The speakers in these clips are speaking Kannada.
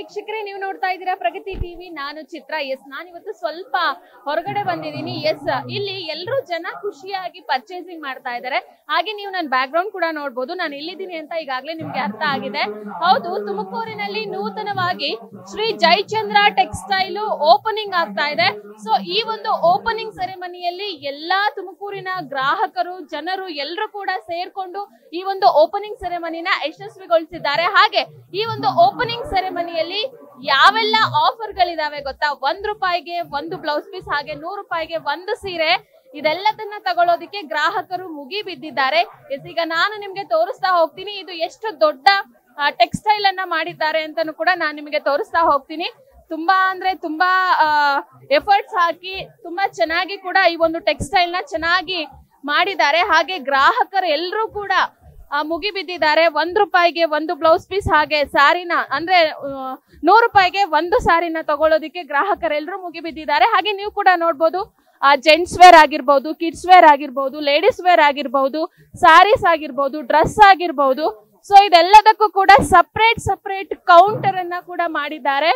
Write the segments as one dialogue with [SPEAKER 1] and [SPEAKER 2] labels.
[SPEAKER 1] ವೀಕ್ಷಕರೇ ನೀವು ನೋಡ್ತಾ ಇದ್ದೀರಾ ಪ್ರಗತಿ ಟಿವಿ ನಾನು ಚಿತ್ರ ಎಸ್ ನಾನು ಇವತ್ತು ಸ್ವಲ್ಪ ಹೊರಗಡೆ ಬಂದಿದ್ದೀನಿ ಎಸ್ ಇಲ್ಲಿ ಎಲ್ಲರೂ ಜನ ಖುಷಿಯಾಗಿ ಪರ್ಚೇಸಿಂಗ್ ಮಾಡ್ತಾ ಇದ್ದಾರೆ ಹಾಗೆ ನೀವು ನನ್ನ ಬ್ಯಾಕ್ ಗ್ರೌಂಡ್ ಕೂಡ ನೋಡ್ಬೋದು ನಾನು ಎಲ್ಲಿದ್ದೀನಿ ಅಂತ ಈಗಾಗಲೇ ನಿಮ್ಗೆ ಅರ್ಥ ಆಗಿದೆ ಹೌದು ತುಮಕೂರಿನಲ್ಲಿ ನೂತನವಾಗಿ ಶ್ರೀ ಜಯಚಂದ್ರ ಟೆಕ್ಸ್ಟೈಲ್ ಓಪನಿಂಗ್ ಆಗ್ತಾ ಇದೆ ಸೊ ಈ ಒಂದು ಓಪನಿಂಗ್ ಸೆರೆಮನಿಯಲ್ಲಿ ಎಲ್ಲಾ ತುಮಕೂರಿನ ಗ್ರಾಹಕರು ಜನರು ಎಲ್ಲರೂ ಕೂಡ ಸೇರ್ಕೊಂಡು ಈ ಒಂದು ಓಪನಿಂಗ್ ಸೆರೆಮನಿನ ಯಶಸ್ವಿಗೊಳಿಸಿದ್ದಾರೆ ಹಾಗೆ ಈ ಒಂದು ಓಪನಿಂಗ್ ಸೆರೆಮನಿಯಲ್ಲಿ ಯಾವೆಲ್ಲ ಆಫರ್ ಗಳಿದಾವೆ ಗೊತ್ತಾ ಒಂದ್ ರೂಪಾಯಿಗೆ ಒಂದು ಬ್ಲೌಸ್ ಪೀಸ್ ಹಾಗೆ ನೂರು ರೂಪಾಯಿಗೆ ಒಂದು ಸೀರೆ ಇದೆಲ್ಲದನ್ನ ತಗೊಳ್ಳೋದಿಕ್ಕೆ ಗ್ರಾಹಕರು ಮುಗಿ ಬಿದ್ದಿದ್ದಾರೆ ಎಸ್ ಈಗ ನಾನು ನಿಮ್ಗೆ ತೋರಿಸ್ತಾ ಹೋಗ್ತೀನಿ ಇದು ಎಷ್ಟು ದೊಡ್ಡ ಟೆಕ್ಸ್ಟೈಲ್ ಅನ್ನ ಮಾಡಿದ್ದಾರೆ ಅಂತಾನು ಕೂಡ ನಾನು ನಿಮಗೆ ತೋರಿಸ್ತಾ ಹೋಗ್ತೀನಿ ತುಂಬಾ ಅಂದ್ರೆ ತುಂಬಾ ಎಫರ್ಟ್ಸ್ ಹಾಕಿ ತುಂಬಾ ಚೆನ್ನಾಗಿ ಕೂಡ ಈ ಒಂದು ಟೆಕ್ಸ್ಟೈಲ್ ನ ಚೆನ್ನಾಗಿ ಮಾಡಿದ್ದಾರೆ ಹಾಗೆ ಗ್ರಾಹಕರು ಎಲ್ಲರೂ ಕೂಡ ಆ, ಮುಗಿ ಬಿದ್ದಿದ್ದಾರೆ ಒಂದ್ ರೂಪಾಯಿಗೆ ಒಂದು ಬ್ಲೌಸ್ ಪೀಸ್ ಹಾಗೆ ಸಾರಿನ ಅಂದ್ರೆ ಆ, ನೂರು ರೂಪಾಯಿಗೆ ಒಂದು ಸಾರಿನ ತಗೊಳ್ಳೋದಿಕ್ಕೆ ಗ್ರಾಹಕರೆಲ್ಲರೂ ಮುಗಿ ಬಿದ್ದಿದ್ದಾರೆ ಹಾಗೆ ನೀವು ಕೂಡ ನೋಡ್ಬೋದು ಜೆಂಟ್ಸ್ ವೇರ್ ಆಗಿರ್ಬೋದು ಕಿಡ್ಸ್ ವೇರ್ ಆಗಿರ್ಬೋದು ಲೇಡೀಸ್ ವೇರ್ ಆಗಿರ್ಬೋದು ಸಾರೀಸ್ ಆಗಿರ್ಬೋದು ಡ್ರೆಸ್ ಆಗಿರ್ಬೋದು ಸೊ ಇದೆಲ್ಲದಕ್ಕೂ ಕೂಡ ಸಪ್ರೇಟ್ ಸಪ್ರೇಟ್ ಕೌಂಟರ್ ಅನ್ನ ಕೂಡ ಮಾಡಿದ್ದಾರೆ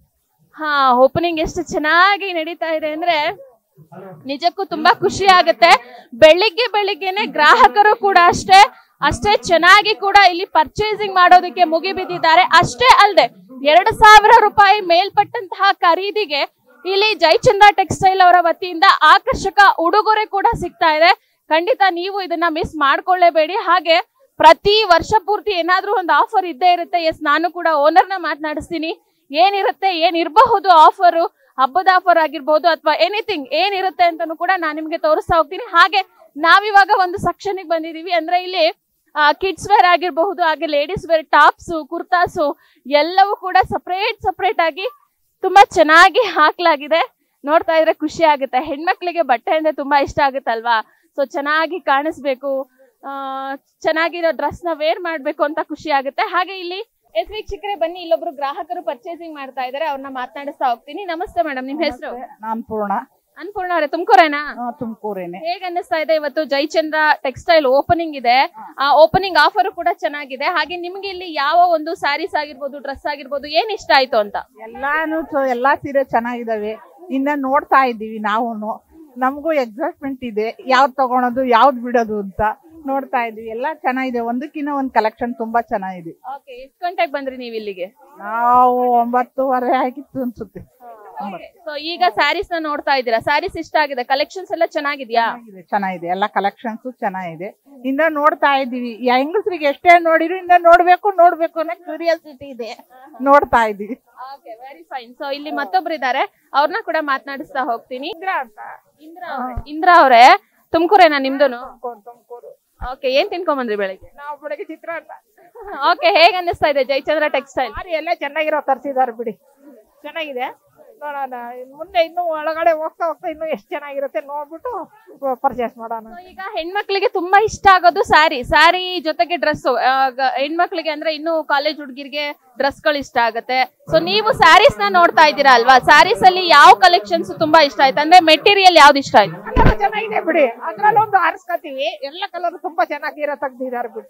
[SPEAKER 1] ಹಾ ಓಪನಿಂಗ್ ಎಷ್ಟು ಚೆನ್ನಾಗಿ ನಡೀತಾ ಇದೆ ಅಂದ್ರೆ ನಿಜಕ್ಕೂ ತುಂಬಾ ಖುಷಿ ಆಗುತ್ತೆ ಬೆಳಿಗ್ಗೆ ಬೆಳಿಗ್ಗೆನೆ ಗ್ರಾಹಕರು ಕೂಡ ಅಷ್ಟೇ ಅಷ್ಟೇ ಚೆನ್ನಾಗಿ ಕೂಡ ಇಲ್ಲಿ ಪರ್ಚೇಸಿಂಗ್ ಮಾಡೋದಕ್ಕೆ ಮುಗಿಬಿದ್ದಿದ್ದಾರೆ ಅಷ್ಟೇ ಅಲ್ಲದೆ ಎರಡು ಸಾವಿರ ರೂಪಾಯಿ ಮೇಲ್ಪಟ್ಟಂತಹ ಖರೀದಿಗೆ ಇಲ್ಲಿ ಜಯಚಂದ್ರ ಟೆಕ್ಸ್ಟೈಲ್ ಅವರ ವತಿಯಿಂದ ಆಕರ್ಷಕ ಉಡುಗೊರೆ ಕೂಡ ಸಿಗ್ತಾ ಇದೆ ಖಂಡಿತ ನೀವು ಇದನ್ನ ಮಿಸ್ ಮಾಡ್ಕೊಳ್ಳೇಬೇಡಿ ಹಾಗೆ ಪ್ರತಿ ವರ್ಷ ಪೂರ್ತಿ ಏನಾದ್ರೂ ಒಂದು ಆಫರ್ ಇದ್ದೇ ಇರುತ್ತೆ ಎಸ್ ನಾನು ಕೂಡ ಓನರ್ನ ಮಾತನಾಡಿಸ್ತೀನಿ ಏನಿರುತ್ತೆ ಏನಿರಬಹುದು ಆಫರು ಹಬ್ಬದ ಆಫರ್ ಆಗಿರ್ಬೋದು ಅಥವಾ ಎನಿಥಿಂಗ್ ಏನಿರುತ್ತೆ ಅಂತಾನು ಕೂಡ ನಾನು ನಿಮ್ಗೆ ತೋರಿಸ್ತಾ ಹೋಗ್ತೀನಿ ಹಾಗೆ ನಾವಿವಾಗ ಒಂದು ಸೆಕ್ಷನ್ ಬಂದಿದೀವಿ ಅಂದ್ರೆ ಇಲ್ಲಿ ಕಿಡ್ಸ್ ವೇರ್ ಆಗಿರಬಹುದು ಹಾಗೆ ಲೇಡೀಸ್ ವೇರ್ ಟಾಪ್ಸು ಕುರ್ತಾಸು ಎಲ್ಲವೂ ಕೂಡ ಸಪ್ರೇಟ್ ಸಪ್ರೇಟ್ ಆಗಿ ತುಂಬಾ ಚೆನ್ನಾಗಿ ಹಾಕ್ಲಾಗಿದೆ ನೋಡ್ತಾ ಇದ್ರೆ ಖುಷಿ ಆಗುತ್ತೆ ಹೆಣ್ಮಕ್ಳಿಗೆ ಬಟ್ಟೆ ಅಂದ್ರೆ ತುಂಬಾ ಇಷ್ಟ ಆಗುತ್ತಲ್ವಾ ಸೊ ಚೆನ್ನಾಗಿ ಕಾಣಿಸ್ಬೇಕು ಆ ಚೆನ್ನಾಗಿರೋ ಡ್ರೆಸ್ ನ ವೇರ್ ಮಾಡ್ಬೇಕು ಅಂತ ಖುಷಿ ಆಗುತ್ತೆ ಹಾಗೆ ಇಲ್ಲಿ ಎಸ್ ವೀಕ್ಷಕರೇ ಬನ್ನಿ ಇಲ್ಲೊಬ್ರು ಗ್ರಾಹಕರು ಪರ್ಚೇಸಿಂಗ್ ಮಾಡ್ತಾ ಇದಾರೆ ಅವ್ರನ್ನ ಮಾತನಾಡಿಸ್ತಾ ಹೋಗ್ತೀನಿ ನಮಸ್ತೆ ಮೇಡಮ್ ನಿಮ್ ಹೆಸರು
[SPEAKER 2] ನಾನ್ ಪೂರ್ಣ
[SPEAKER 1] ಅನ್ಪೂರ್ಣ ಅವರೇ ತುಮಕೂರೇನಾ
[SPEAKER 2] ತುಮಕೂರೇನೆ
[SPEAKER 1] ಹೇಗ್ ಅನ್ನಿಸ್ತಾ ಇದೆ ಇವತ್ತು ಜಯಚಂದ್ರ ಟೆಕ್ಸ್ಟೈಲ್ ಓಪನಿಂಗ್ ಇದೆ ಆ ಓಪನಿಂಗ್ ಆಫರ್ ಕೂಡ ಚೆನ್ನಾಗಿದೆ ಹಾಗೆ ನಿಮ್ಗೆ ಇಲ್ಲಿ ಯಾವ ಒಂದು ಸ್ಯಾರೀಸ್ ಆಗಿರ್ಬೋದು ಡ್ರೆಸ್ ಆಗಿರ್ಬೋದು ಏನ್ ಇಷ್ಟ ಆಯ್ತು ಅಂತ
[SPEAKER 2] ಎಲ್ಲಾನು ಚ- ಎಲ್ಲಾ ಸೀರೆ ಚೆನ್ನಾಗಿದಾವೆ ಇನ್ನ ನೋಡ್ತಾ ಇದ್ದೀವಿ ನಾವು ನಮಗೂ ಎಕ್ಸೈಟ್ಮೆಂಟ್ ಇದೆ ಯಾವ್ದು ತಗೊಳೋದು ಯಾವ್ದು ಬಿಡೋದು ಅಂತ ನೋಡ್ತಾ ಇದೀವಿ ಎಲ್ಲಾ ಚೆನ್ನಾಗಿದೆ ಒಂದಕ್ಕಿಂತ ಒಂದ್ ಕಲೆಕ್ಷನ್ ತುಂಬಾ ಚೆನ್ನಾಗಿದೆ
[SPEAKER 1] ಓಕೆ ಎಷ್ಟು ಗಂಟೆಗೆ ಬಂದ್ರಿ ನೀವು ಇಲ್ಲಿಗೆ
[SPEAKER 2] ನಾವು ಒಂಬತ್ತುವರೆ ಆಗಿತ್ತು ಅನ್ಸುತ್ತೆ
[SPEAKER 1] ಸೊ ಈಗ ಸ್ಯಾರೀಸ್ ನ ನೋಡ್ತಾ ಇದ್ದೀರಾ ಸ್ಯಾರೀಸ್ ಇಷ್ಟ ಆಗಿದೆ ಕಲೆಕ್ಷನ್ಸ್ ಎಲ್ಲ ಚೆನ್ನಾಗಿದ್ಯಾ
[SPEAKER 2] ಚೆನ್ನಾಗಿದೆ ಚೆನ್ನಾಗಿದೆ ಎಲ್ಲಾ ಕಲೆಕ್ಷನ್ಸ್ ಚೆನ್ನಾಗಿದೆ ಇನ್ನ ನೋಡ್ತಾ ಇದೀವಿ ಹೆಂಗಸ್ರಿಗೆ ಎಷ್ಟೇ ನೋಡಿದ್ರು ಇನ್ನ ನೋಡ್ಬೇಕು ನೋಡ್ಬೇಕು ಅನ್ನೋ ಕ್ಯೂರಿಯಾಸಿಟಿ ಇದೆ ನೋಡ್ತಾ ಇದೀವಿ
[SPEAKER 1] ಓಕೆ ವೆರಿ ಫೈನ್ ಸೊ ಇಲ್ಲಿ ಮತ್ತೊಬ್ರು ಇದಾರೆ ಅವ್ರನ್ನ ಕೂಡ ಮಾತನಾಡಿಸ್ತಾ ಹೋಗ್ತೀನಿ ಇಂದ್ರಾ ಅವ್ರೆ. ಇಂದ್ರಾ ಅವರೇ ತುಮಕೂರೇನಾ ನಿಮ್ದುನು
[SPEAKER 2] ತುಮಕೂರು
[SPEAKER 1] ಓಕೆ ಏನ್ ತಿನ್ಕೊಂಬಂದ್ರಿ ಬೆಳಿಗ್ಗೆ
[SPEAKER 2] ನಾವು ಬೆಳಗ್ಗೆ ಚಿತ್ರಾನ್ನ
[SPEAKER 1] ಓಕೆ ಹೇಗ್ ಅನ್ನಿಸ್ತಾ ಇದೆ ಜಯಚಂದ್ರ ಟೆಕ್ಸ್ಟೈಲ್
[SPEAKER 2] ಸಾರಿ ಎಲ್ಲ ಚೆನ್ನಾಗಿರೋ ತರಿಸಿದಾರೆ ಬಿಡಿ ಚೆನ್ನಾಗಿದೆ ನೋಡೋಣ ಇನ್ ಮುಂದೆ ಇನ್ನು ಒಳಗಡೆ ಹೋಗ್ತಾ ಹೋಗ್ತಾ ಇನ್ನು ಎಷ್ಟು ಚೆನ್ನಾಗಿರುತ್ತೆ ನೋಡ್ಬಿಟ್ಟು ಪರ್ಚೇಸ್ ಮಾಡೋಣ
[SPEAKER 1] ಈಗ ಹೆಣ್ಮಕ್ಳಿಗೆ ತುಂಬಾ ಇಷ್ಟ ಆಗೋದು ಸ್ಯಾರಿ ಸ್ಯಾರಿ ಜೊತೆಗೆ ಡ್ರೆಸ್ ಹೆಣ್ಮಕ್ಳಿಗೆ ಅಂದ್ರೆ ಇನ್ನು ಕಾಲೇಜ್ ಹುಡುಗಿರಿಗೆ ಡ್ರೆಸ್ ಗಳು ಇಷ್ಟ ಆಗುತ್ತೆ ಸೊ ನೀವು ಸ್ಯಾರೀಸ್ ನ ನೋಡ್ತಾ ಇದ್ದೀರಾ ಅಲ್ವಾ ಸ್ಯಾರೀಸ್ ಅಲ್ಲಿ ಯಾವ ಕಲೆಕ್ಷನ್ಸ್ ತುಂಬಾ ಇಷ್ಟ ಆಯ್ತು ಅಂದ್ರೆ ಮೆಟೀರಿಯಲ್ ಯಾವ್ದು ಇಷ್ಟ ಆಯ್ತು
[SPEAKER 2] ಎಲ್ಲ ಚೆನ್ನಾಗಿದೆ ಬಿಡಿ ಅದ್ರಲ್ಲಿ ಒಂದು ಆರಿಸ್ಕೊತೀವಿ ಎಲ್ಲ ಕಲರ್ ತುಂಬಾ ಚೆನ್ನಾಗಿರೋ ತೆಗ್ದಿದ್ದಾರೆ ಬಿಡಿ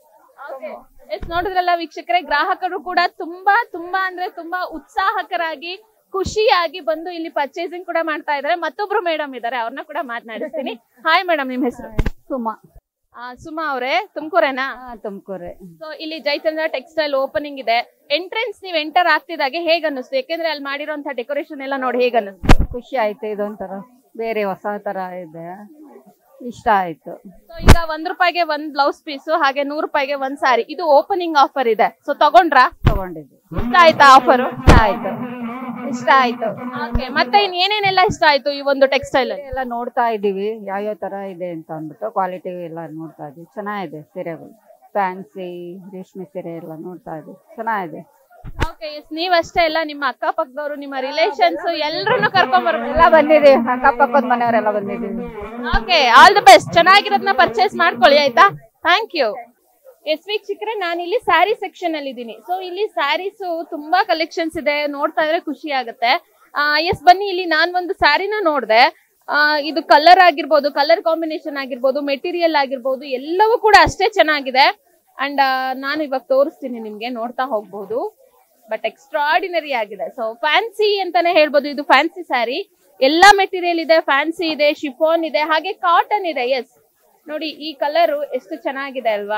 [SPEAKER 1] ಎಸ್ ನೋಡಿದ್ರಲ್ಲ ವೀಕ್ಷಕರೇ ಗ್ರಾಹಕರು ಕೂಡ ತುಂಬಾ ತುಂಬಾ ಅಂದ್ರೆ ತುಂಬಾ ಉತ್ಸಾಹಕರಾಗಿ ಖುಷಿಯಾಗಿ ಬಂದು ಇಲ್ಲಿ ಪರ್ಚೇಸಿಂಗ್ ಕೂಡ ಮಾಡ್ತಾ ಇದಾರೆ ಮತ್ತೊಬ್ರು ಮೇಡಮ್ ಇದಾರೆ ಅವ್ರನ್ನ ಕೂಡ ಮಾತನಾಡಿಸ್ತೀನಿ ಹಾಯ್ ಮೇಡಮ್ ನಿಮ್ ಹೆಸರು
[SPEAKER 3] ಸುಮಾ
[SPEAKER 1] ಸುಮಾ ಅವರೇ ತುಮಕೂರೇನಾ
[SPEAKER 3] ತುಮಕೂರೆ
[SPEAKER 1] ಸೊ ಇಲ್ಲಿ ಜಯಚಂದ್ರ ಟೆಕ್ಸ್ಟೈಲ್ ಓಪನಿಂಗ್ ಇದೆ ಎಂಟ್ರೆನ್ಸ್ ನೀವು ಎಂಟರ್ ಆಗ್ತಿದಾಗೆ ಹೇಗ್ ಅನ್ನಿಸ್ತು ಯಾಕೆಂದ್ರೆ ಅಲ್ಲಿ ಮಾಡಿರೋಂಥ ಡೆಕೋರೇಷನ್ ಎಲ್ಲ ನೋಡಿ ಹೇಗ್ ಅನ್ನಿಸ್ತು
[SPEAKER 3] ಖುಷಿ ಆಯ್ತು ಇದೊಂಥರ ಬೇರೆ ಹೊಸ ತರ ಇದೆ ಇಷ್ಟ ಆಯ್ತು
[SPEAKER 1] ಸೊ ಈಗ ಒಂದ್ ರೂಪಾಯಿಗೆ ಒಂದ್ ಬ್ಲೌಸ್ ಪೀಸ್ ಹಾಗೆ ನೂರು ರೂಪಾಯಿಗೆ ಒಂದ್ ಸಾರಿ ಇದು ಓಪನಿಂಗ್ ಆಫರ್ ಇದೆ ಸೊ ತಗೊಂಡ್ರಾ
[SPEAKER 3] ತಗೊಂಡಿದ್ವಿ
[SPEAKER 1] ಇಷ್ಟ ಆಯ್ತಾ ಆಫರ್
[SPEAKER 3] ಇಷ್ಟ ಆಯ್ತು ಇಷ್ಟ ಆಯ್ತು
[SPEAKER 1] ಓಕೆ ಮತ್ತೆ ಇನ್ ಏನೇನೆಲ್ಲ ಇಷ್ಟ ಆಯ್ತು ಈ ಒಂದು ಟೆಕ್ಸ್ಟೈಲ್ ಅಲ್ಲಿ
[SPEAKER 3] ಎಲ್ಲ ನೋಡ್ತಾ ಇದೀವಿ ಯಾವ್ಯಾವ ತರ ಇದೆ ಅಂತ ಅಂದ್ಬಿಟ್ಟು ಕ್ವಾಲಿಟಿ ಎಲ್ಲ ನೋಡ್ತಾ ಇದೀವಿ ಚೆನ್ನಾಗಿದೆ ಸೀರೆಗಳು ಫ್ಯಾನ್ಸಿ ರೇಷ್ಮೆ ಸೀರೆ ಎಲ್ಲ ನೋಡ್ತಾ ಇದೀವಿ ಚೆನ್ನಾಗಿದೆ
[SPEAKER 1] ಓಕೆ ಎಸ್ ನೀವಷ್ಟೇ ಎಲ್ಲ ನಿಮ್ಮ ಅಕ್ಕಪಕ್ಕದವರು ನಿಮ್ಮ ರಿಲೇಷನ್ಸ್ ಎಲ್ಲರನ್ನು ಕರ್ಕೊಂಡ್ ಬರ್ಬೇಕು
[SPEAKER 3] ಎಲ್ಲ ಬಂದಿದೀವಿ ಅಕ್ಕಪಕ್ಕದ ಮನೆಯವರೆಲ್ಲ ಬಂದಿದೀವಿ
[SPEAKER 1] ಓಕೆ ಆಲ್ ದ ಬೆಸ್ಟ್ ಚೆನ್ನಾಗಿರೋದನ್ನ ಪರ್ಚೇಸ್ ಮಾಡ್ಕೊಳ್ಳಿ ಆಯ್ತಾ ಥ್ಯಾಂಕ್ ಯು ಎಸ್ ವೀಕ್ಷಕರೇ ನಾನು ಇಲ್ಲಿ ಸ್ಯಾರಿ ಸೆಕ್ಷನ್ ಅಲ್ಲಿ ಇದ್ದೀನಿ ಸೊ ಇಲ್ಲಿ ಸ್ಯಾರೀಸ್ ತುಂಬಾ ಕಲೆಕ್ಷನ್ಸ್ ಇದೆ ನೋಡ್ತಾ ಇದ್ರೆ ಖುಷಿ ಆಗುತ್ತೆ ಎಸ್ ಬನ್ನಿ ಇಲ್ಲಿ ನಾನ್ ಒಂದು ಸ್ಯಾರಿನ ನೋಡ್ದೆ ಆ, ಇದು ಕಲರ್ ಆಗಿರ್ಬೋದು ಕಲರ್ ಕಾಂಬಿನೇಷನ್ ಆಗಿರ್ಬೋದು ಮೆಟೀರಿಯಲ್ ಆಗಿರ್ಬೋದು ಎಲ್ಲವೂ ಕೂಡ ಅಷ್ಟೇ ಚೆನ್ನಾಗಿದೆ ಅಂಡ್ ನಾನು ಇವಾಗ ತೋರಿಸ್ತೀನಿ ನಿಮ್ಗೆ ನೋಡ್ತಾ ಹೋಗ್ಬೋದು ಬಟ್ ಎಕ್ಸ್ಟ್ರಾಡಿನರಿ ಆಗಿದೆ ಸೊ ಫ್ಯಾನ್ಸಿ ಅಂತಾನೆ ಹೇಳ್ಬೋದು ಇದು ಫ್ಯಾನ್ಸಿ ಸ್ಯಾರಿ ಎಲ್ಲಾ ಮೆಟೀರಿಯಲ್ ಇದೆ ಫ್ಯಾನ್ಸಿ ಇದೆ ಶಿಫಾನ್ ಇದೆ ಹಾಗೆ ಕಾಟನ್ ಇದೆ ಎಸ್ ನೋಡಿ ಈ ಕಲರ್ ಎಷ್ಟು ಚೆನ್ನಾಗಿದೆ ಅಲ್ವಾ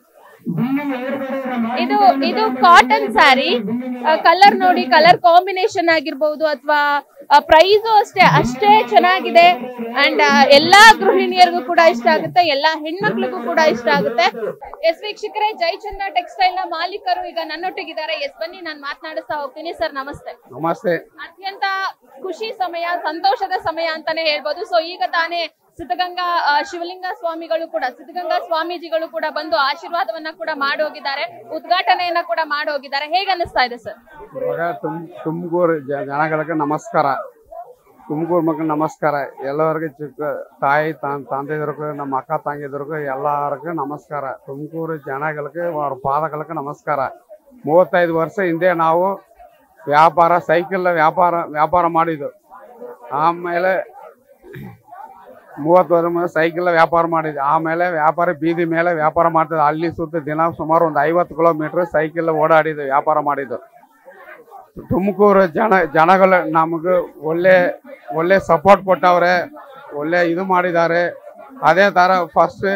[SPEAKER 1] ಇದು ಇದು ಕಾಟನ್ ಸ್ಯಾರಿ ಕಲರ್ ನೋಡಿ ಕಲರ್ ಕಾಂಬಿನೇಷನ್ ಆಗಿರ್ಬಹುದು ಅಥವಾ ಪ್ರೈಸು ಅಷ್ಟೇ ಅಷ್ಟೇ ಚೆನ್ನಾಗಿದೆ ಅಂಡ್ ಎಲ್ಲಾ ಗೃಹಿಣಿಯರಿಗೂ ಕೂಡ ಇಷ್ಟ ಆಗುತ್ತೆ ಎಲ್ಲಾ ಹೆಣ್ಮಕ್ಳಿಗೂ ಕೂಡ ಇಷ್ಟ ಆಗುತ್ತೆ ಎಸ್ ವೀಕ್ಷಕರೇ ಜಯಚಂದ್ರ ಟೆಕ್ಸ್ಟೈಲ್ ನ ಮಾಲೀಕರು ಈಗ ನನ್ನೊಟ್ಟಿಗಿದ್ದಾರೆ ಎಸ್ ಬನ್ನಿ ನಾನು ಮಾತನಾಡಿಸ್ತಾ ಹೋಗ್ತೀನಿ ಸರ್ ನಮಸ್ತೆ
[SPEAKER 4] ನಮಸ್ತೆ
[SPEAKER 1] ಅತ್ಯಂತ ಖುಷಿ ಸಮಯ ಸಂತೋಷದ ಸಮಯ ಅಂತಾನೆ ಹೇಳ್ಬೋದು ಸೊ ಈಗ ತಾನೇ ಸಿದ್ಧಗಂಗಾ ಆ, ಶಿವಲಿಂಗ ಸ್ವಾಮಿಗಳು ಕೂಡ ಸಿದ್ಧಗಂಗಾ ಸ್ವಾಮೀಜಿಗಳು ಕೂಡ ಬಂದು ಆಶೀರ್ವಾದವನ್ನ ಕೂಡ ಮಾಡೋಗಿದ್ದಾರೆ ಉದ್ಘಾಟನೆಯನ್ನ ಕೂಡ ಮಾಡೋಗಿದ್ದಾರೆ ಹೇಗೆ ಅನಿಸ್ತಾ ಇದೆ ಸರ್
[SPEAKER 4] ಇವಾಗ ತುಮ್ ತುಮಕೂರು ಜನಗಳಿಗೆ ನಮಸ್ಕಾರ ತುಮಕೂರು ಮಕ್ಕಳು ನಮಸ್ಕಾರ ಎಲ್ಲರಿಗೂ ಚಿಕ್ಕ ತಾಯಿ ತಾನ್ ತಂದೆದರ್ಗೂ ನಮ್ಮ ಅಕ್ಕ ತಂಗಿದರ್ಗೂ ಎಲ್ಲರಿಗೂ ನಮಸ್ಕಾರ ತುಮಕೂರು ಜನಗಳಿಗೆ ಅವ್ರ ಪಾದಗಳಿಗೆ ನಮಸ್ಕಾರ ಮೂವತ್ತೈದು ವರ್ಷ ಹಿಂದೆ ನಾವು ವ್ಯಾಪಾರ ಸೈಕಲ್ ವ್ಯಾಪಾರ ವ್ಯಾಪಾರ ಮಾಡಿದ್ದು ಆಮೇಲೆ ಮೂವತ್ತು ವರ್ಷ ಮುಂದೆ ಸೈಕಲ್ ವ್ಯಾಪಾರ ಮಾಡಿದ್ದೆ ಆಮೇಲೆ ವ್ಯಾಪಾರ ಬೀದಿ ಮೇಲೆ ವ್ಯಾಪಾರ ಮಾಡ್ತಿದ್ದೆ ಅಲ್ಲಿ ಸುತ್ತ ದಿನ ಸುಮಾರು ಒಂದು ಐವತ್ತು ಕಿಲೋಮೀಟ್ರ್ ಸೈಕಲ್ ಓಡಾಡಿದ್ದು ವ್ಯಾಪಾರ ಮಾಡಿದ್ದು ತುಮಕೂರು ಜನ ಜನಗಳು ನಮಗೆ ಒಳ್ಳೆ ಒಳ್ಳೆ ಸಪೋರ್ಟ್ ಕೊಟ್ಟವ್ರೆ ಒಳ್ಳೆ ಇದು ಮಾಡಿದ್ದಾರೆ ಅದೇ ಥರ ಫಸ್ಟ್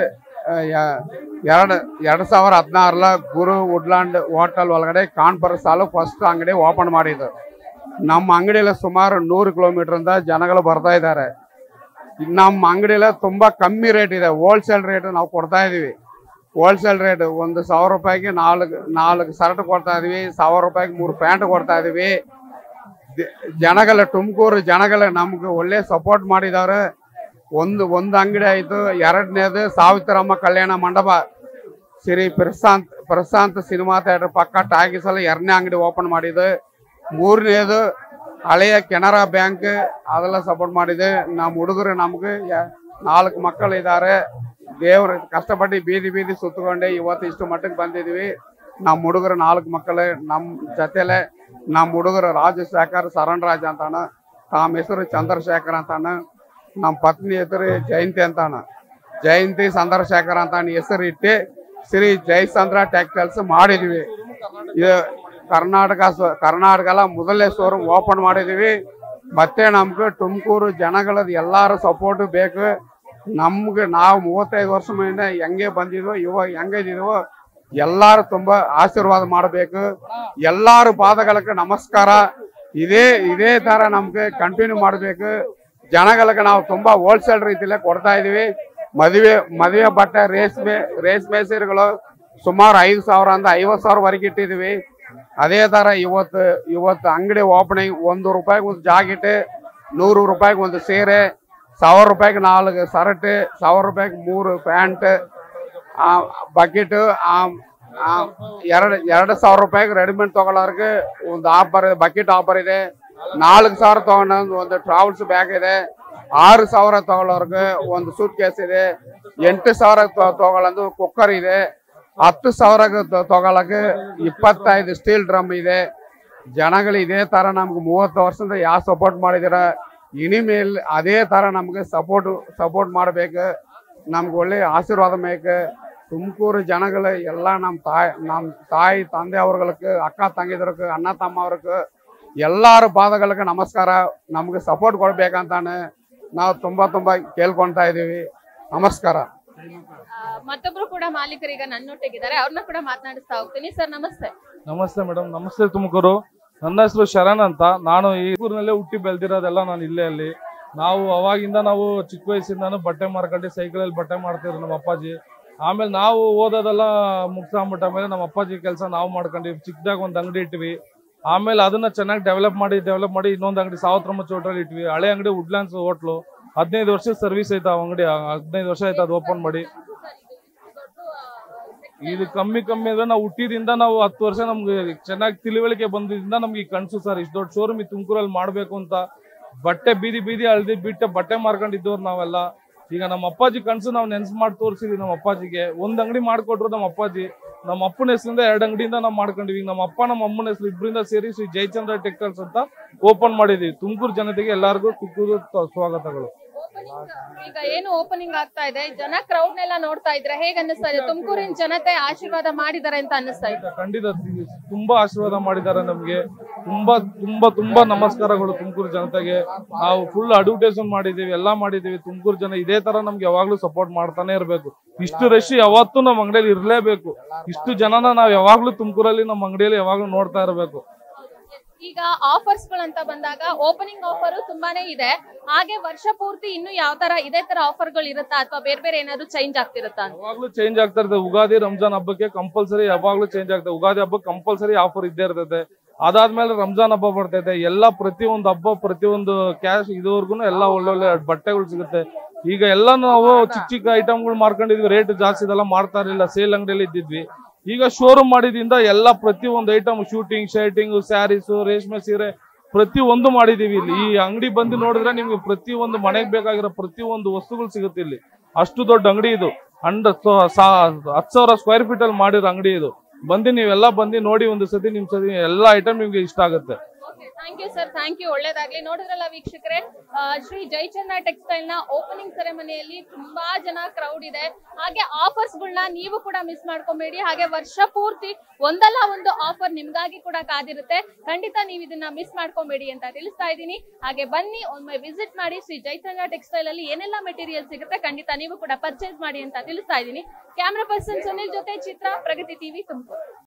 [SPEAKER 4] ಎರಡು ಎರಡು ಸಾವಿರ ಹದಿನಾರಲ ಗುರು ವುಡ್ಲ್ಯಾಂಡ್ ಹೋಟೆಲ್ ಒಳಗಡೆ ಕಾನ್ಪುರ ಸಾಲು ಫಸ್ಟ್ ಅಂಗಡಿ ಓಪನ್ ಮಾಡಿದ್ದು ನಮ್ಮ ಅಂಗಡಿಯಲ್ಲಿ ಸುಮಾರು ನೂರು ಕಿಲೋಮೀಟ್ರಿಂದ ಜನಗಳು ಬರ್ತಾ ಇದ್ದಾರೆ ನಮ್ಮ ಅಂಗಡಿಯಲ್ಲಿ ತುಂಬಾ ಕಮ್ಮಿ ರೇಟ್ ಇದೆ ಹೋಲ್ಸೇಲ್ ರೇಟ್ ನಾವು ಕೊಡ್ತಾ ಇದೀವಿ ಹೋಲ್ಸೇಲ್ ರೇಟ್ ಒಂದು ಸಾವಿರ ರೂಪಾಯಿಗೆ ನಾಲ್ಕು ನಾಲ್ಕು ಶರ್ಟ್ ಕೊಡ್ತಾ ಇದೀವಿ ಸಾವಿರ ರೂಪಾಯಿಗೆ ಮೂರು ಪ್ಯಾಂಟ್ ಕೊಡ್ತಾ ಇದೀವಿ ದ- ಜನಗಳ ತುಮಕೂರು ಜನಗಳ ನಮ್ಗೆ ಒಳ್ಳೆ ಸಪೋರ್ಟ್ ಮಾಡಿದವ್ರೆ ಒಂದು ಒಂದು ಅಂಗಡಿ ಆಯ್ತು ಎರಡನೇದು ಸಾವಿತ್ರಮ್ಮ ಕಲ್ಯಾಣ ಮಂಟಪ ಶ್ರೀ ಪ್ರಶಾಂತ್ ಪ್ರಶಾಂತ್ ಸಿನಿಮಾ ಥಿಯೇಟರ್ ಪಕ್ಕ ಟಾಕೀಸಲ್ಲಿ ಎರಡನೇ ಅಂಗಡಿ ಓಪನ್ ಮಾಡಿದ್ದು ಮೂರನೇದು ಹಳೆಯ ಕೆನರಾ ಬ್ಯಾಂಕ್ ಅದೆಲ್ಲ ಸಪೋರ್ಟ್ ಮಾಡಿದೆ ನಮ್ಮ ಹುಡುಗರು ನಮ್ಗೆ ಯ- ನಾಲ್ಕು ಮಕ್ಕಳು ಇದ್ದಾರೆ ದೇವ್ರ ಕಷ್ಟಪಟ್ಟು ಬೀದಿ ಬೀದಿ ಸುತ್ತಕೊಂಡೆ ಇವತ್ತು ಇಷ್ಟು ಮಟ್ಟಕ್ಕೆ ಬಂದಿದೀವಿ ನಮ್ಮ ಹುಡುಗರು ನಾಲ್ಕು ಮಕ್ಕಳು ನಮ್ಮ ಜೊತೆಲೆ ನಮ್ಮ ಹುಡುಗರು ರಾಜಶೇಖರ್ ಶರಣ್ ರಾಜ್ ಅಂತಾನ ತಮ್ಮ ಹೆಸರು ಚಂದ್ರಶೇಖರ್ ಅಂತಾನ ನಮ್ಮ ಪತ್ನಿ ಹೆಸರು ಜಯಂತಿ ಅಂತಾನ ಜಯಂತಿ ಚಂದ್ರಶೇಖರ್ ಅಂತ ಹೆಸರು ಇಟ್ಟು ಶ್ರೀ ಜಯಚಂದ್ರ ಟೆಕ್ಸ್ಟೈಲ್ಸ್ ಮಾಡಿದ್ವಿ ಇದು ಕರ್ನಾಟಕ ಸ್ವ- ಕರ್ನಾಟಕಲ ಮೊದಲನೇ ಶೋರೂಮ್ ಓಪನ್ ಮಾಡಿದೀವಿ ಮತ್ತೆ ನಮ್ಗೆ ತುಮಕೂರು ಜನಗಳದ್ದು ಎಲ್ಲಾರು ಸಪೋರ್ಟ್ ಬೇಕು ನಮ್ಗೆ ನಾವು ಮೂವತ್ತೈದು ವರ್ಷ ಮುಂದೆ ಹೆಂಗೆ ಬಂದಿದ್ವೋ ಇವಾಗ ಹೆಂಗಿದೀವೋ ಎಲ್ಲಾರು ತುಂಬಾ ಆಶೀರ್ವಾದ ಮಾಡಬೇಕು ಎಲ್ಲಾರು ಪಾದಗಳಿಗೆ ನಮಸ್ಕಾರ ಇದೇ ಇದೇ ತರ ನಮ್ಗೆ ಕಂಟಿನ್ಯೂ ಮಾಡಬೇಕು ಜನಗಳಿಗೆ ನಾವು ತುಂಬಾ ಹೋಲ್ಸೇಲ್ ರೀತಿಯಲ್ಲೇ ಕೊಡ್ತಾ ಇದೀವಿ ಮದುವೆ ಮದುವೆ ಬಟ್ಟೆ ರೇಷ್ಮೆ ರೇಷ್ಮೆ ಸೀರೆಗಳು ಸುಮಾರು ಐದು ಸಾವಿರ ಅಂದ ಐವತ್ತು ಸಾವಿರವರೆಗೆ ಇಟ್ಟಿದೀವಿ ಅದೇ ತರ ಇವತ್ತು ಇವತ್ತು ಅಂಗಡಿ ಓಪನಿಂಗ್ ಒಂದು ರೂಪಾಯಿಗೆ ಒಂದು ಜಾಕೆಟ್ ನೂರು ರೂಪಾಯಿಗೆ ಒಂದು ಸೀರೆ ಸಾವಿರ ರೂಪಾಯಿಗೆ ನಾಲ್ಕು ಶರ್ಟ್ ಸಾವಿರ ರೂಪಾಯಿಗೆ ಮೂರು ಪ್ಯಾಂಟ್ ಬಕೆಟ್ ಎರಡು ಎರಡು ಸಾವಿರ ರೂಪಾಯಿಗೆ ರೆಡಿಮೇಡ್ ತಗೊಳ್ಳೋರ್ಗೆ ಒಂದು ಆಫರ್ ಬಕೆಟ್ ಆಫರ್ ಇದೆ ನಾಲ್ಕು ಸಾವಿರ ತಗೊಂಡ ಒಂದು ಟ್ರಾವೆಲ್ಸ್ ಬ್ಯಾಗ್ ಇದೆ ಆರು ಸಾವಿರ ತಗೊಳ್ಳೋರ್ಗೆ ಒಂದು ಸೂಟ್ ಕೇಸ್ ಇದೆ ಎಂಟು ಸಾವಿರ ತಗೊಳ್ಳೋದು ಕುಕ್ಕರ್ ಇದೆ ಹತ್ತು ಸಾವಿರ ತಗೊಳಕ್ಕೆ ಇಪ್ಪತ್ತೈದು ಸ್ಟೀಲ್ ಡ್ರಮ್ ಇದೆ ಜನಗಳು ಇದೇ ತರ ನಮ್ಗೆ ಮೂವತ್ತು ವರ್ಷದಿಂದ ಯಾವ ಸಪೋರ್ಟ್ ಮಾಡಿದಿರ ಇನಿಮೇಲ್ ಅದೇ ತರ ನಮ್ಗೆ ಸಪೋರ್ಟ್ ಸಪೋರ್ಟ್ ಮಾಡ್ಬೇಕು ನಮ್ಗೆ ಒಳ್ಳೆ ಆಶೀರ್ವಾದ ಬೇಕು ತುಮಕೂರು ಜನಗಳು ಎಲ್ಲ ನಮ್ಮ ತಾಯಿ ನಮ್ಮ ತಾಯಿ ತಂದೆ ಅವ್ರಗಳಿಗೆ ಅಕ್ಕ ತಂಗಿದ್ರಕ್ಕೆ ಅಣ್ಣ ತಮ್ಮ ಅವ್ರಿಗೆ ಎಲ್ಲಾರ ಪಾದಗಳಿಗೆ ನಮಸ್ಕಾರ ನಮ್ಗೆ ಸಪೋರ್ಟ್ ಕೊಡ್ಬೇಕಂತಾನೆ ನಾವು ತುಂಬಾ ತುಂಬಾ ಕೇಳ್ಕೊಂತಾ ಇದೀವಿ ನಮಸ್ಕಾರ
[SPEAKER 1] ಆ, ಮತ್ತೊಬ್ರು ಕೂಡ ಮಾಲೀಕರು ಈಗ ನನ್ನೊಟ್ಟಿಗಿದ್ದಾರೆ ಅವ್ರನ್ನ ಕೂಡ ಮಾತನಾಡಿಸ್ತಾ ಹೋಗ್ತೀನಿ ಸರ್ ನಮಸ್ತೆ
[SPEAKER 5] ನಮಸ್ತೆ ಮೇಡಮ್ ನಮಸ್ತೆ ತುಮಕೂರು ನನ್ನ ಹೆಸರು ಶರಣ್ ಅಂತ ನಾನು ಈ ಊರಿನಲ್ಲೇ ಹುಟ್ಟಿ ಬೆಳೆದಿರೋದೆಲ್ಲ ನಾನು ಇಲ್ಲೇ ಅಲ್ಲಿ ನಾವು ಅವಾಗಿಂದ ನಾವು ಚಿಕ್ಕ ವಯಸ್ಸಿಂದಾನು ಬಟ್ಟೆ ಮಾರ್ಕೊಂಡು ಸೈಕಲಲ್ಲಿ ಬಟ್ಟೆ ಮಾಡ್ತಿದ್ರು ನಮ್ಮ ಅಪ್ಪಾಜಿ ಆಮೇಲೆ ನಾವು ಓದೋದೆಲ್ಲ ಮುಗ್ಸಾಂಬಿಟ್ಟ ಮೇಲೆ ನಮ್ಮ ಅಪ್ಪಾಜಿ ಕೆಲಸ ನಾವು ಮಾಡ್ಕೊಂಡ್ವಿ ಚಿಕ್ಕದಾಗ ಒಂದು ಅಂಗಡಿ ಇಟ್ವಿ ಆಮೇಲೆ ಅದನ್ನ ಚೆನ್ನಾಗಿ ಡೆವಲಪ್ ಮಾಡಿ ಡೆವಲಪ್ ಮಾಡಿ ಇನ್ನೊಂದು ಅಂಗಡಿ ಸಾವತ್ರಮ್ಮ ಚೋಟ್ರಲ್ಲಿ ಇಟ್ವಿ ಹಳೆ ಅಂಗಡಿ ವುಡ್ಲ್ಯಾಂಡ್ಸ್ ಹೋಟ್ಲು ಹದಿನೈದು ವರ್ಷದ ಸರ್ವಿಸ್ ಐತೆ ಆ ಅಂಗಡಿ ಹದಿನೈದು ವರ್ಷ ಆಯ್ತು ಅದು ಓಪನ್ ಮಾಡಿ ಇದು ಕಮ್ಮಿ ಕಮ್ಮಿ ಅಂದ್ರೆ ನಾವು ಹುಟ್ಟಿದಿಂದ ನಾವು ಹತ್ತು ವರ್ಷ ನಮ್ಗೆ ಚೆನ್ನಾಗಿ ತಿಳುವಳಿಕೆ ಬಂದಿದ್ದರಿಂದ ನಮ್ಗೆ ಈ ಕನ್ಸು ಸರ್ ಇಷ್ಟು ದೊಡ್ಡ ಶೋರೂಮ್ ಈ ತುಮಕೂರಲ್ಲಿ ಮಾಡ್ಬೇಕು ಅಂತ ಬಟ್ಟೆ ಬೀದಿ ಬೀದಿ ಅಳ್ದಿ ಬಿಟ್ಟು ಬಟ್ಟೆ ಮಾರ್ಕೊಂಡಿದ್ದವ್ರು ನಾವೆಲ್ಲ ಈಗ ನಮ್ಮ ಅಪ್ಪಾಜಿ ಕನ್ಸು ನಾವು ನೆನ್ಸ್ ಮಾಡಿ ತೋರಿಸಿದ್ವಿ ನಮ್ಮ ಅಪ್ಪಾಜಿಗೆ ಒಂದ್ ಅಂಗಡಿ ಮಾಡ್ಕೊಟ್ರು ನಮ್ಮ ಅಪ್ಪಾಜಿ ನಮ್ಮ ಅಪ್ಪನ ಹೆಸರಿಂದ ಎರಡು ಅಂಗಡಿಯಿಂದ ನಾವು ಮಾಡ್ಕೊಂಡಿವಿ ನಮ್ಮ ಅಪ್ಪ ನಮ್ಮ ಅಮ್ಮನ ಹೆಸರು ಇಬ್ಬರಿಂದ ಸೇರಿ ಶ್ರೀ ಜಯಚಂದ್ರ ಟೆಕ್ಟೈಲ್ಸ್ ಅಂತ ಓಪನ್ ಮಾಡಿದೀವಿ ತುಮಕೂರು ಜನತೆಗೆ ಎಲ್ಲರಿಗೂ ತುಮಕೂರು ಸ್ವಾಗತಗಳು
[SPEAKER 1] ಈಗ ಏನು ಓಪನಿಂಗ್ ಆಗ್ತಾ ಇದೆ ಜನ ಕ್ರೌಡ್ ನೆಲ್ಲ ನೋಡ್ತಾ ಇದ್ರೆ ಹೇಗ್ ಅನ್ನಿಸ್ತಾ ಇದೆ ತುಮಕೂರಿನ ಜನತೆ ಆಶೀರ್ವಾದ ಮಾಡಿದ್ದಾರೆ ಅಂತ ಅನ್ನಿಸ್ತಾ ಇದೆ
[SPEAKER 5] ಖಂಡಿತ ತುಂಬಾ ಆಶೀರ್ವಾದ ಮಾಡಿದ್ದಾರೆ ನಮ್ಗೆ ತುಂಬಾ ತುಂಬಾ ತುಂಬಾ ನಮಸ್ಕಾರಗಳು ತುಮಕೂರು ಜನತೆಗೆ ನಾವು ಫುಲ್ ಅಡ್ವರ್ಟೈಸ್ಮೆಂಟ್ ಮಾಡಿದೀವಿ ಎಲ್ಲಾ ಮಾಡಿದೀವಿ ತುಮಕೂರು ಜನ ಇದೇ ತರ ನಮ್ಗೆ ಯಾವಾಗ್ಲೂ ಸಪೋರ್ಟ್ ಮಾಡ್ತಾನೆ ಇರ್ಬೇಕು ಇಷ್ಟು ರಶ್ ಯಾವತ್ತೂ ನಮ್ಮ ಅಂಗಡಿಯಲ್ಲಿ ಇರ್ಲೇಬೇಕು ಇಷ್ಟು ಜನನ ನಾವ್ ಯಾವಾಗ್ಲೂ ತುಮಕೂರಲ್ಲಿ ನಮ್ಮ ಅಂಗಡಿಯಲ್ಲಿ ಯಾವಾಗ್ಲೂ ನೋಡ್ತಾ ಇರ್ಬೇಕು
[SPEAKER 1] ಈಗ ಆಫರ್ಸ್ ಗಳಂತ ಬಂದಾಗ ಓಪನಿಂಗ್ ಆಫರ್ ತುಂಬಾನೇ ಇದೆ ಹಾಗೆ ವರ್ಷ ಪೂರ್ತಿ ಇನ್ನು ಯಾವ ತರ ಇದೇ ತರ ಆಫರ್ ಗಳು ಇರುತ್ತಾ ಅಥವಾ ಬೇರೆ ಬೇರೆ ಏನಾದ್ರು ಚೇಂಜ್ ಆಗ್ತಿರುತ್ತಾ ಅಂತ
[SPEAKER 5] ಯಾವಾಗ್ಲೂ ಚೇಂಜ್ ಆಗ್ತಾ ಇರ್ತದೆ ಉಗಾದಿ ರಂಜಾನ್ ಹಬ್ಬಕ್ಕೆ ಕಂಪಲ್ಸರಿ ಯಾವಾಗ್ಲೂ ಚೇಂಜ್ ಆಗ್ತದೆ ಉಗಾದಿ ಹಬ್ಬಕ್ಕೆ ಕಂಪಲ್ಸರಿ ಆಫರ್ ಇದ್ದೇ ಇರ್ತದೆ ಅದಾದ್ಮೇಲೆ ರಂಜಾನ್ ಹಬ್ಬ ಬರ್ತೈತೆ ಎಲ್ಲ ಪ್ರತಿಯೊಂದು ಹಬ್ಬ ಪ್ರತಿಯೊಂದು ಕ್ಯಾಶ್ ಇದುವರೆಗೂ ಎಲ್ಲ ಒಳ್ಳೊಳ್ಳೆ ಬಟ್ಟೆಗಳು ಸಿಗುತ್ತೆ ಈಗ ಎಲ್ಲ ನಾವು ಚಿಕ್ಕ ಚಿಕ್ಕ ಐಟಮ್ಗಳು ಮಾರ್ಕೊಂಡಿದ್ವಿ ರೇಟ್ ಜಾಸ್ತಿ ಇದೆಲ್ಲ ಮಾಡ್ತಾ ಇರಲಿಲ್ಲ ಸೇಲ್ ಅಂಗಡಿಯಲ್ಲಿ ಇದ್ದಿದ್ವಿ ಈಗ ಶೋರೂಮ್ ಮಾಡಿದಿಂದ ಎಲ್ಲ ಪ್ರತಿಯೊಂದು ಐಟಮ್ ಶೂಟಿಂಗ್ ಶರ್ಟಿಂಗ್ ಸ್ಯಾರೀಸು ರೇಷ್ಮೆ ಸೀರೆ ಪ್ರತಿ ಒಂದು ಮಾಡಿದೀವಿ ಇಲ್ಲಿ ಈ ಅಂಗಡಿ ಬಂದು ನೋಡಿದ್ರೆ ನಿಮ್ಗೆ ಪ್ರತಿ ಒಂದು ಮನೆಗೆ ಬೇಕಾಗಿರೋ ಪ್ರತಿ ಒಂದು ವಸ್ತುಗಳು ಸಿಗುತ್ತೆ ಇಲ್ಲಿ ಅಷ್ಟು ದೊಡ್ಡ ಅಂಗಡಿ ಇದು ಅಂಡ್ ಹತ್ತು ಸಾವಿರ ಸ್ಕ್ವೇರ್ ಫೀಟ್ ಅಲ್ಲಿ ಮಾಡಿರೋ ಅಂಗಡಿ ಇದು ಬಂದು ನೀವೆಲ್ಲ ಬಂದು ನೋಡಿ ಒಂದು ಸತಿ ನಿಮ್ ಸತಿ ಎಲ್ಲ ಐಟಮ್ ನಿಮ್ಗೆ ಇಷ್ಟ ಆಗುತ್ತೆ
[SPEAKER 1] thank you sir thank you ಒಳ್ಳೇದಾಗ್ಲಿ ನೋಡಿದ್ರಲ್ಲ ವೀಕ್ಷಕರೇ ಆ, ಶ್ರೀ ಜಯಚಂದ್ರ ಟೆಕ್ಸ್ಟೈಲ್ ನ ಓಪನಿಂಗ್ ಸೆರೆಮನಿಯಲ್ಲಿ ತುಂಬಾ ಜನ ಕ್ರೌಡ್ ಇದೆ ಹಾಗೆ ಆಫರ್ಸ್ ಗಳನ್ನ ನೀವು ಕೂಡ ಮಿಸ್ ಮಾಡ್ಕೊಬೇಡಿ ಹಾಗೆ ವರ್ಷ ಪೂರ್ತಿ ಒಂದಲ್ಲ ಒಂದು ಆಫರ್ ನಿಮ್ಗಾಗಿ ಕೂಡ ಕಾದಿರುತ್ತೆ ಖಂಡಿತ ನೀವು ಇದನ್ನ ಮಿಸ್ ಮಾಡ್ಕೊಬೇಡಿ ಅಂತ ತಿಳಿಸ್ತಾ ಇದ್ದೀನಿ ಹಾಗೆ ಬನ್ನಿ ಒಮ್ಮೆ ವಿಸಿಟ್ ಮಾಡಿ ಶ್ರೀ ಜಯಚಂದ್ರ ಟೆಕ್ಸ್ಟೈಲ್ ಅಲ್ಲಿ ಏನೆಲ್ಲ ಮೆಟೀರಿಯಲ್ ಸಿಗುತ್ತೆ ಖಂಡಿತ ನೀವು ಕೂಡ ಪರ್ಚೇಸ್ ಮಾಡಿ ಅಂತ ತಿಳಿಸ್ತಾ ಇದ್ದೀನಿ ಕ್ಯಾಮ್ರಾ ಪರ್ಸನ್ ಸುನಿಲ್ ಜೊತೆ ಚಿತ್ರ ಪ್ರಗತಿ ಟಿವಿ ತುಮಕೂರು